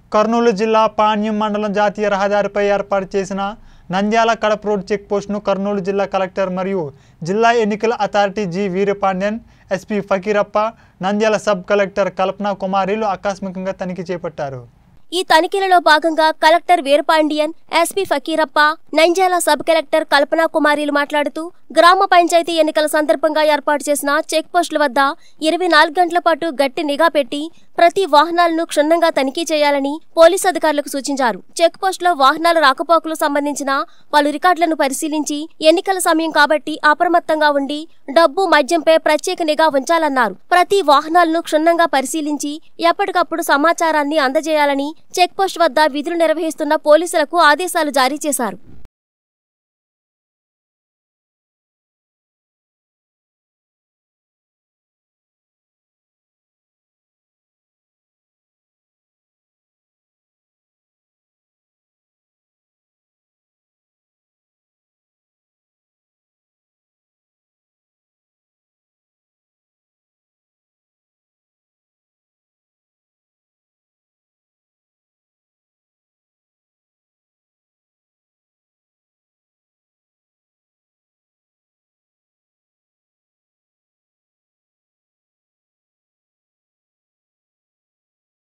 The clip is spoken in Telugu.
కర్నూలు జిల్లా పాణ్యం మండలం జాతీయ రహదారిపై ఏర్పాటు చేసిన నంద్యాల కడప రోడ్ చెక్ పోస్టును కర్నూలు జిల్లా కలెక్టర్ మరియు జిల్లా ఎన్నికల authority G Veerapandian SP Fakeerappa Nandyal sub collector Kalpana కుమారిలు ఆకస్మికంగా తనిఖీ చేపట్టారు ఈ తనిఖీలలో భాగంగా collector Veerapandian SP Fakeerappa Nandyal sub collector Kalpana కుమారిలు మాట్లాడుతూ గ్రామ పంచాయతీ ఎన్నికల సందర్భంగా ఏర్పాటు చేసిన చెక్ పోస్టుల వద్ద ఇరవై నాలుగు గంటల పాటు గట్టి నిఘా పెట్టి ప్రతి వాహనాలను క్షుణ్ణంగా తనిఖీ చేయాలని పోలీసు అధికారులకు సూచించారు చెక్ పోస్టులో వాహనాల రాకపోకలు సంబంధించిన పలు రికార్డులను పరిశీలించి ఎన్నికల సమయం కాబట్టి అప్రమత్తంగా ఉండి డబ్బు మద్యంపై ప్రత్యేక నిఘా ఉంచాలన్నారు ప్రతి వాహనాలను క్షుణ్ణంగా పరిశీలించి ఎప్పటికప్పుడు సమాచారాన్ని అందజేయాలని చెక్ పోస్ట్ వద్ద విధులు నిర్వహిస్తున్న పోలీసులకు ఆదేశాలు జారీ చేశారు